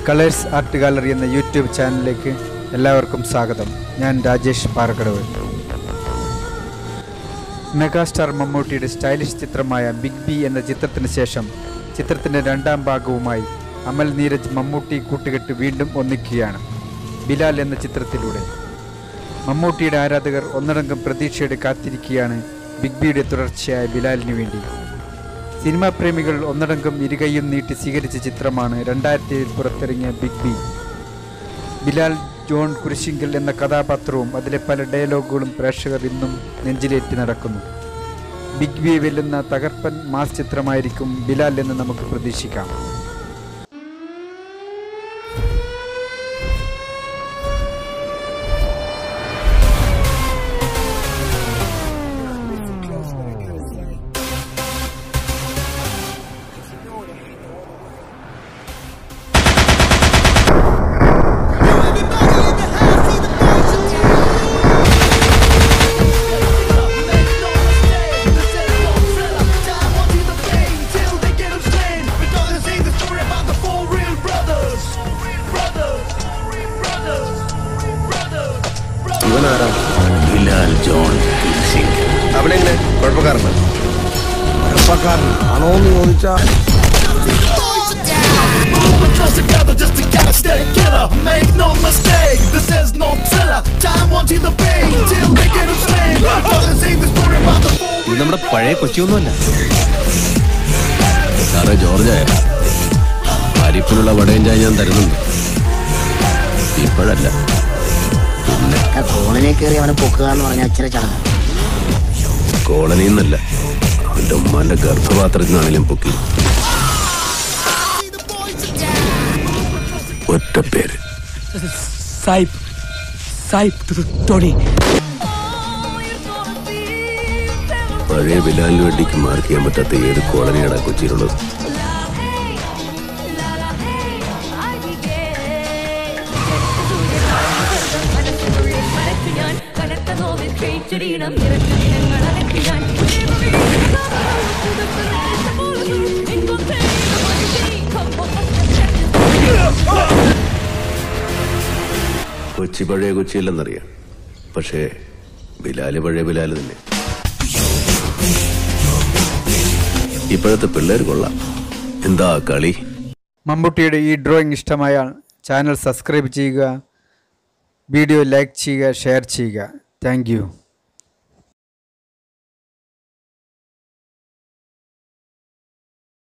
Colours art gallery എന്ന YouTube ചാനലിലേക്ക് എല്ലാവർക്കും സ്വാഗതം ഞാൻ രാജേഷ് പാറക്കടവ് മെഗാസ്റ്റാർ മമ്മൂട്ടിയുടെ സ്റ്റൈലിഷ് ചിത്രമായ ബിഗ് ബി എന്ന ചിത്രത്തിന് ശേഷം ചിത്രത്തിൻ്റെ രണ്ടാം ഭാഗവുമായി അമൽ നീരജ് മമ്മൂട്ടി കൂട്ടുകെട്ട് വീണ്ടും ഒന്നിക്കുകയാണ് ബിലാൽ എന്ന ചിത്രത്തിലൂടെ മമ്മൂട്ടിയുടെ ആരാധകർ ഒന്നടങ്കം പ്രതീക്ഷയോടെ കാത്തിരിക്കുകയാണ് ബിഗ് ബിയുടെ തുടർച്ചയായ ബിലാലിന് വേണ്ടി സിനിമാ പ്രേമികൾ ഒന്നടങ്കം ഇരുകൈയും നീട്ടി സ്വീകരിച്ച ചിത്രമാണ് രണ്ടായിരത്തി ഏഴിൽ പുറത്തിറങ്ങിയ big B Bilal John Kurishingal എന്ന കഥാപാത്രവും അതിലെ പല ഡയലോഗുകളും പ്രേക്ഷകർ ഇന്നും നെഞ്ചിലേറ്റി നടക്കുന്നു ബിഗ് ബി വെല്ലുന്ന തകർപ്പൻ മാസ് ചിത്രമായിരിക്കും ബിലാൽ എന്ന് നമുക്ക് പ്രതീക്ഷിക്കാം ഇവനാരാ ബിലാൽ ജോൺ സിംഗ് അവിടെ എങ്ങനെ കുഴപ്പക്കാരനാ ചെറുപ്പക്കാരൻ ആണോ എന്ന് ചോദിച്ചാ Trust together just to get a stay killer. Make no mistake, this is no thriller. Time won't heal the pain till they get him slain. Brothers ain't the story about the fool. ഇത് നമ്മുടെ പഴയ കൊച്ചിയൊന്നുമല്ല സാറേ George അരിപ്പിനുള്ള വടയും ചായ ഞാൻ തരുന്നുണ്ട് ഇപ്പോഴല്ല പിന്നെ colony കയറി അവനെ പൊക്കുക എന്ന് പറഞ്ഞാൽ ഇച്ചിരി ചടങ്ങ് കോളനിയിൽ നിന്നല്ല അവന്റെ ഉമ്മാന്റെ ഗർഭപാത്രത്തിൽ നിന്നാണെങ്കിലും പൊക്കി ഒറ്റ പേര് സായിബ് സായിബ് ടോണി പഴയ ബിലാലിന് വേണ്ടിക്ക് മാർക്ക് ചെയ്യാൻ പറ്റാത്ത ഏത് കോളനിയാണ് കൊച്ചിയിലുള്ളത് കനത്ത നോവിൽ ക്ഷയിച്ചൊരിടം നിറച്ചു ദിനങ്ങൾ അകറ്റിയാൻ കൊച്ചി പഴയ കൊച്ചിയല്ലെന്നറിയാം പക്ഷേ ബിലാല് പഴയ ബിലാല് തന്നെ ഇപ്പോഴത്തെ പിള്ളേർ കൊള്ളാം എന്താ കളി മമ്മൂട്ടിയുടെ ഈ ഡ്രോയിങ് ഇഷ്ടമായാൽ ചാനൽ സബ്സ്ക്രൈബ് ചെയ്യുക വീഡിയോ ലൈക്ക് ചെയ്യുക ഷെയർ ചെയ്യുക താങ്ക്